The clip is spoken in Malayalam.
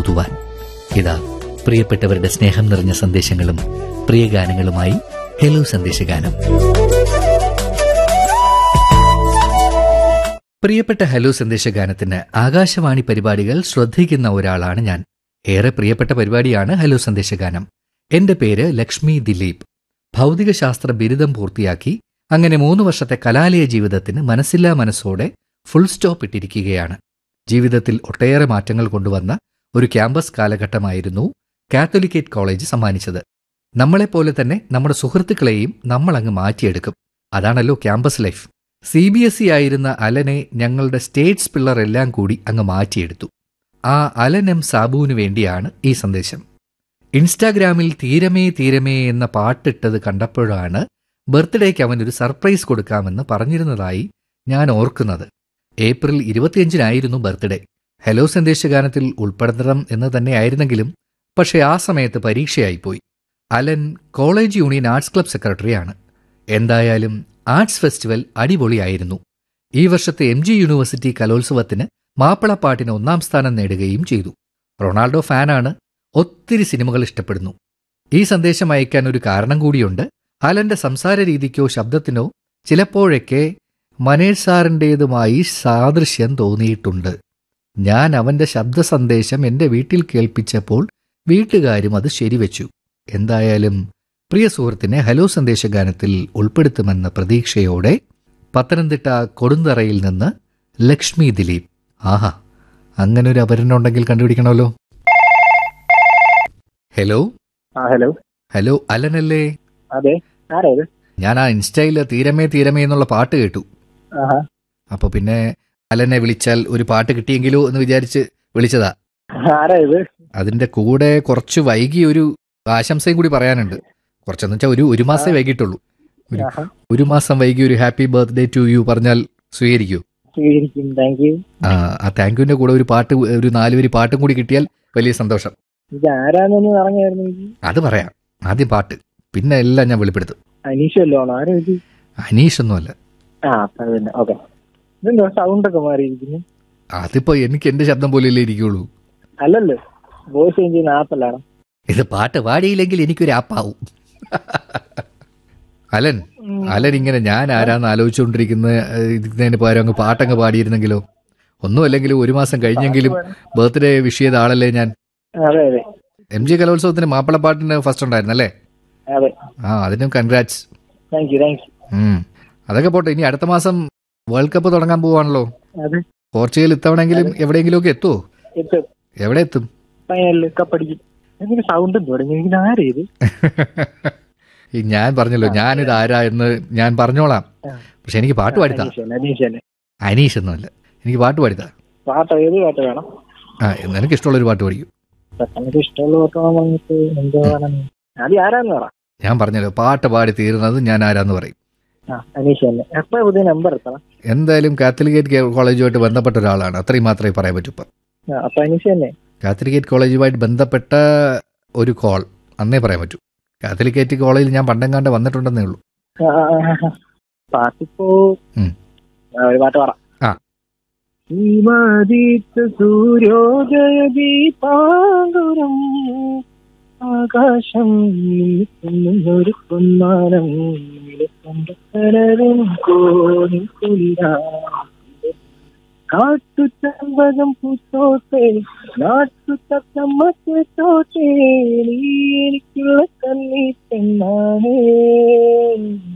ഓതുവാൻ ഇതാ പ്രിയപ്പെട്ടവരുടെ സ്നേഹം നിറഞ്ഞ സന്ദേശങ്ങളും പ്രിയ ഗാനങ്ങളുമായി ഹലോ സന്ദേശഗാനം പ്രിയപ്പെട്ട ഹലോ സന്ദേശഗാനത്തിന് ആകാശവാണി പരിപാടികൾ ശ്രദ്ധിക്കുന്ന ഒരാളാണ് ഞാൻ ഏറെ പ്രിയപ്പെട്ട പരിപാടിയാണ് ഹലോ സന്ദേശഗാനം എന്റെ പേര് ലക്ഷ്മി ദിലീപ് ഭൗതികശാസ്ത്ര ബിരുദം പൂർത്തിയാക്കി അങ്ങനെ മൂന്ന് വർഷത്തെ കലാലയ ജീവിതത്തിന് മനസ്സില്ലാ മനസ്സോടെ ഫുൾ സ്റ്റോപ്പ് ഇട്ടിരിക്കുകയാണ് ജീവിതത്തിൽ ഒട്ടേറെ മാറ്റങ്ങൾ കൊണ്ടുവന്ന ഒരു ക്യാമ്പസ് കാലഘട്ടമായിരുന്നു കാത്തോലിക്കേറ്റ് കോളേജ് സമ്മാനിച്ചത് നമ്മളെപ്പോലെ തന്നെ നമ്മുടെ സുഹൃത്തുക്കളെയും നമ്മൾ അങ്ങ് മാറ്റിയെടുക്കും അതാണല്ലോ campus life C B S E ആയിരുന്ന അലനെ ഞങ്ങളുടെ സ്റ്റേറ്റ്സ് പിള്ളർ എല്ലാം കൂടി അങ്ങ് മാറ്റിയെടുത്തു ആ അലൻ എം സാബുവിനു വേണ്ടിയാണ് ഈ സന്ദേശം ഇൻസ്റ്റാഗ്രാമിൽ തീരമേ തീരമേ എന്ന പാട്ടിട്ടത് കണ്ടപ്പോഴാണ് ബർത്ത്ഡേക്ക് അവനൊരു സർപ്രൈസ് കൊടുക്കാമെന്ന് പറഞ്ഞിരുന്നതായി ഞാൻ ഓർക്കുന്നത് ഏപ്രിൽ ഇരുപത്തിയഞ്ചിനായിരുന്നു ബർത്ത്ഡേ ഹലോ സന്ദേശഗാനത്തിൽ ഉൾപ്പെടുത്തണം എന്ന് തന്നെയായിരുന്നെങ്കിലും പക്ഷേ ആ സമയത്ത് പരീക്ഷയായിപ്പോയി Alan college union arts club സെക്രട്ടറിയാണ് എന്തായാലും ആർട്സ് ഫെസ്റ്റിവൽ അടിപൊളിയായിരുന്നു ഈ വർഷത്തെ എം ജി യൂണിവേഴ്സിറ്റി കലോത്സവത്തിന് മാപ്പിളപ്പാട്ടിന് ഒന്നാം സ്ഥാനം നേടുകയും ചെയ്തു റൊണാൾഡോ ഫാനാണ് ഒത്തിരി സിനിമകൾ ഇഷ്ടപ്പെടുന്നു ഈ സന്ദേശം അയക്കാൻ ഒരു കാരണം കൂടിയുണ്ട് അലന്റെ സംസാര രീതിക്കോ ശബ്ദത്തിനോ ചിലപ്പോഴൊക്കെ മനേഷ് സാറിൻ്റേതുമായി സാദൃശ്യം തോന്നിയിട്ടുണ്ട് ഞാൻ അവന്റെ ശബ്ദ സന്ദേശം എന്റെ വീട്ടിൽ കേൾപ്പിച്ചപ്പോൾ വീട്ടുകാരും അത് ശരിവെച്ചു എന്തായാലും പ്രിയ സുഹൃത്തിനെ ഹലോ സന്ദേശഗാനത്തിൽ ഉൾപ്പെടുത്തുമെന്ന പ്രതീക്ഷയോടെ പത്തനംതിട്ട കൊടുന്തറയിൽ നിന്ന് ലക്ഷ്മി ദിലീപ് ആഹാ അങ്ങനൊരു അപരനുണ്ടെങ്കിൽ കണ്ടുപിടിക്കണമല്ലോ ഹലോ ആ ഹലോ ഹലോ അലനല്ലേ അതെ ആരാ ഇത് ഞാൻ ആ ഇൻസ്റ്റയിൽ തീരമേ തീരമേ എന്നുള്ള പാട്ട് കേട്ടു ആഹാ അപ്പൊ പിന്നെ അലനെ വിളിച്ചാൽ ഒരു പാട്ട് കിട്ടിയെങ്കിലോ എന്ന് വിചാരിച്ച് വിളിച്ചതാ ആരാ ഇത് അതിന്റെ കൂടെ കുറച്ച് വൈകി ഒരു ആശംസയും കൂടി പറയാനുണ്ട് കുറച്ചെന്ന് വെച്ചാൽ ഒരു ഒരു മാസമേ വൈകിട്ടുള്ളൂ ഒരു ആഹാ ഒരു മാസം വൈകി ഒരു ഹാപ്പി ബർത്ത്ഡേ ടു യു പറഞ്ഞാൽ സ്വീകരിക്കൂ സ്വീകരിക്കും താങ്ക് യു ആ ആ താങ്ക് യുവിന്റെ കൂടെ ഒരു പാട്ട് ഒരു നാലുവരി പാട്ടും കൂടി കിട്ടിയാൽ വലിയ സന്തോഷം ഇത് ആരാന്നൊന്ന് പറഞ്ഞായിരുന്നു ഇത് അത് പറയാം ആദ്യം പാട്ട് പിന്നെ എല്ലാം ഞാൻ വെളിപ്പെടുത്തും അനീഷല്ലോ ആണോ ആരാ ഇത് അനീഷ് ഒന്നുമല്ല ആ അപ്പൊ അത് തന്നെ ഓക്കെ ഇതെന്തോ സൗണ്ട് ഒക്കെ മാറിയിരിക്കുന്നു അതിപ്പോ എനിക്ക് എന്റെ ശബ്ദം പോലെയല്ലേ ഇരിക്കുള്ളൂ അല്ലല്ലോ വോയിസ് ചേഞ്ച് ചെയ്യുന്ന ആപ്പല്ലാണ് ഇത് പാട്ട് പാടിയില്ലെങ്കിൽ എനിക്കൊരു ആപ്പാവും അലൻ അലൻ ഇങ്ങനെ ഞാൻ ആരാന്ന് ആലോചിച്ചുകൊണ്ടിരിക്കുന്ന ഇതിന് പകരം അങ്ങ് പാട്ടങ്ങ് പാടിയിരുന്നെങ്കിലോ ഒന്നുമല്ലെങ്കിലും ഒരു മാസം കഴിഞ്ഞെങ്കിലും ബർത്ത്ഡേ വിഷ് ചെയ്ത ആളല്ലേ ഞാൻ അതെ അതെ എം ജി കലോത്സവത്തിന് മാപ്പിളപ്പാട്ടിന് ഫസ്റ്റ് ഉണ്ടായിരുന്നല്ലേ അതെ ആ അതിനും congrats thank you thank you ഉം. അതൊക്കെ പോട്ടെ ഇനി അടുത്ത മാസം വേൾഡ് കപ്പ് തുടങ്ങാൻ പോവാണല്ലോ അതെ പോർച്ചുഗൽ ഇത്തവണെങ്കിലും എവിടെയെങ്കിലുമൊക്കെ എത്തുമോ എത്തും എവിടെ എത്തും ഫൈനലിൽ കപ്പടിക്കും എങ്ങനെ സൗണ്ട് തുടങ്ങി ഇത് ആരാ ഇത് ഈ ഞാൻ പറഞ്ഞല്ലോ ഞാനിത് ആരാ എന്ന് ഞാൻ പറഞ്ഞോളാം ആ. പക്ഷെ എനിക്ക് പാട്ട് പാടിത്താ അനീഷ് തന്നെ അനീഷ് തന്നെ അനീഷ് ഒന്നുമല്ല എനിക്ക് പാട്ട് പാടിത്താ പാട്ട് ഏത് പാട്ട് വേണം ആ നിനക്ക് ഇഷ്ടമുള്ളൊരു പാട്ട് പാടിക്കും പെട്ടെന്ന് ഇഷ്ടമുള്ള പാട്ട് വേണം പറഞ്ഞിട്ട് എന്തോ വേണം ആദ്യം ആരാന്ന് പറ ഞാൻ പറഞ്ഞല്ലോ പാട്ട് പാടി തീരുന്നത് ഞാൻ ആരാന്ന് പറയും ആ അനീഷ് തന്നെ എപ്പോ പുതിയ നമ്പർ എത്തണം എന്തായാലും കാത്തലിക്കേറ്റ് കോളേജുമായിട്ട് ബന്ധപ്പെട്ട ഒരാളാണ് അത്രയും മാത്രമേ പറയാൻ പറ്റൂ ഇപ്പം ആ അപ്പൊ അനീഷ് തന്നെ കാത്തലിക്കേറ്റ് കോളേജുമായിട്ട് ബന്ധപ്പെട്ട ഒരു കോൾ അന്നേ പറയാൻ പറ്റൂ കാത്തലിക്കേറ്റ് കോളേജിൽ ഞാൻ പണ്ടെങ്ങാണ്ട് വന്നിട്ടുണ്ടെന്നേ ഉള്ളൂ ആ, ആ, ആ, ആ. പാട്ടിപ്പോ ഉം. ആ, ഒരു പാട്ട് പറ ആ. ഹിമാദിത്ത സൂര്യോദയ ദീപാങ്കുരം ആകാശം ഒരു പൊന്മാനം കണ്ടലും കോണി കാട്ടു ചമ്പകം പൂത്തോട്ടെ നാട്ടു തത്തമ്മ കേട്ടോട്ടെ നീ എനിക്കുള്ള കണ്ണീ പെണ്ണാണേ